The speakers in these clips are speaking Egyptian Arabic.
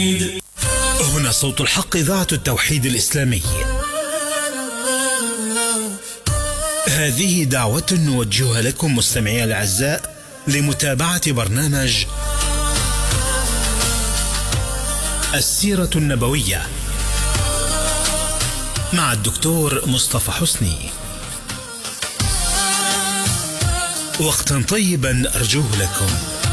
هنا صوت الحق إذاعة التوحيد الإسلامي هذه دعوة نوجهها لكم مستمعي الأعزاء لمتابعة برنامج السيرة النبوية مع الدكتور مصطفى حسني وقتا طيبا أرجوه لكم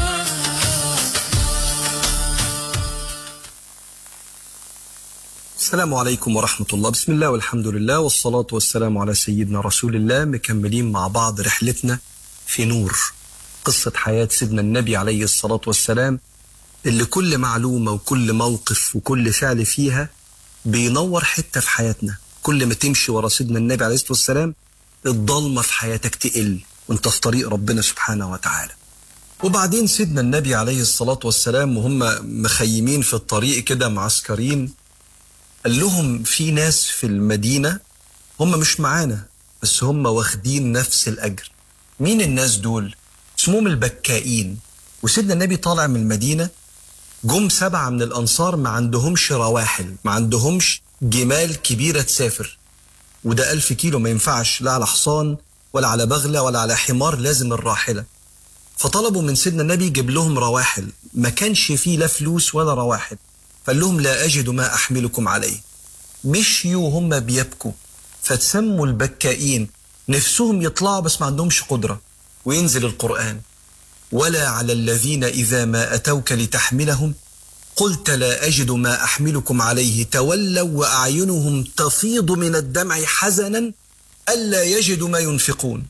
السلام عليكم ورحمة الله بسم الله والحمد لله والصلاة والسلام على سيدنا رسول الله مكملين مع بعض رحلتنا في نور قصة حياة سيدنا النبي عليه الصلاة والسلام اللي كل معلومة وكل موقف وكل فعل فيها بينور حتة في حياتنا كل ما تمشي ورا سيدنا النبي عليه الصلاة والسلام الضلمة في حياتك تقل وانت في طريق ربنا سبحانه وتعالى وبعدين سيدنا النبي عليه الصلاة والسلام وهم مخيمين في الطريق كده معسكرين قال لهم في ناس في المدينة هم مش معانا بس هم واخدين نفس الأجر مين الناس دول؟ اسمهم البكائين وسيدنا النبي طالع من المدينة جم سبعة من الأنصار ما عندهمش رواحل ما عندهمش جمال كبيرة تسافر وده ألف كيلو ما ينفعش لا على حصان ولا على بغلة ولا على حمار لازم الراحلة فطلبوا من سيدنا النبي يجيب لهم رواحل ما كانش فيه لا فلوس ولا رواحل فقال لهم لا أجد ما أحملكم عليه مشيوا هم بيبكوا فتسموا البكائين نفسهم يطلعوا بس ما عندهمش قدرة وينزل القرآن ولا على الذين إذا ما أتوك لتحملهم قلت لا أجد ما أحملكم عليه تولوا وأعينهم تفيض من الدمع حزنا ألا يجدوا ما ينفقون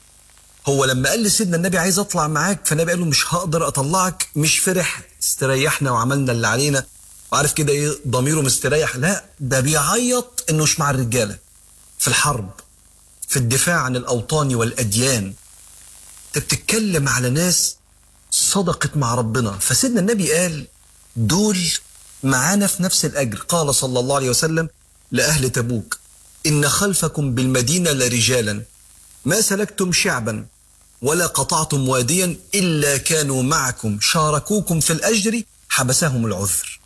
هو لما قال لسيدنا النبي عايز أطلع معاك فالنبي قال له مش هقدر أطلعك مش فرح استريحنا وعملنا اللي علينا وعارف كده ايه ضميره مستريح لا ده بيعيط انه مش مع الرجاله في الحرب في الدفاع عن الاوطان والاديان انت بتتكلم على ناس صدقت مع ربنا فسيدنا النبي قال دول معانا في نفس الاجر قال صلى الله عليه وسلم لاهل تبوك ان خلفكم بالمدينه لرجالا ما سلكتم شعبا ولا قطعتم واديا الا كانوا معكم شاركوكم في الاجر حبسهم العذر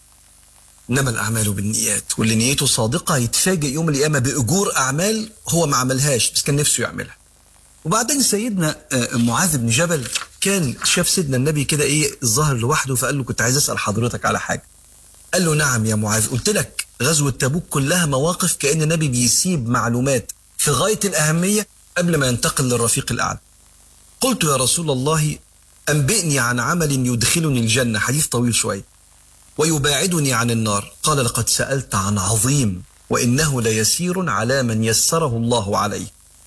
انما الاعمال بالنيات واللي نيته صادقه يتفاجئ يوم القيامه باجور اعمال هو ما عملهاش بس كان نفسه يعملها وبعدين سيدنا معاذ بن جبل كان شاف سيدنا النبي كده ايه الظاهر لوحده فقال له كنت عايز اسال حضرتك على حاجه قال له نعم يا معاذ قلت لك غزوه تبوك كلها مواقف كان النبي بيسيب معلومات في غايه الاهميه قبل ما ينتقل للرفيق الاعلى قلت يا رسول الله انبئني عن عمل يدخلني الجنه حديث طويل شويه ويباعدني عن النار قال لقد سألت عن عظيم وإنه ليسير على من يسره الله عليه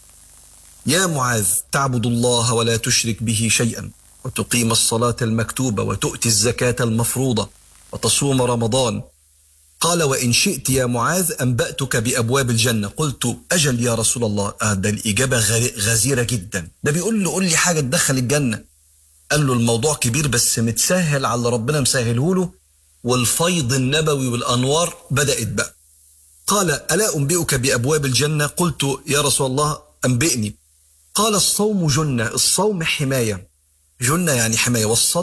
يا معاذ تعبد الله ولا تشرك به شيئا وتقيم الصلاة المكتوبة وتؤتي الزكاة المفروضة وتصوم رمضان قال وإن شئت يا معاذ أنبأتك بأبواب الجنة قلت أجل يا رسول الله آه ده الإجابة غزيرة جدا ده بيقول له قول لي حاجة تدخل الجنة قال له الموضوع كبير بس متسهل على ربنا مسهله له والفيض النبوي والأنوار بدأت بقى قال ألا أنبئك بأبواب الجنة قلت يا رسول الله أنبئني قال الصوم جنة الصوم حماية جنة يعني حماية والصدق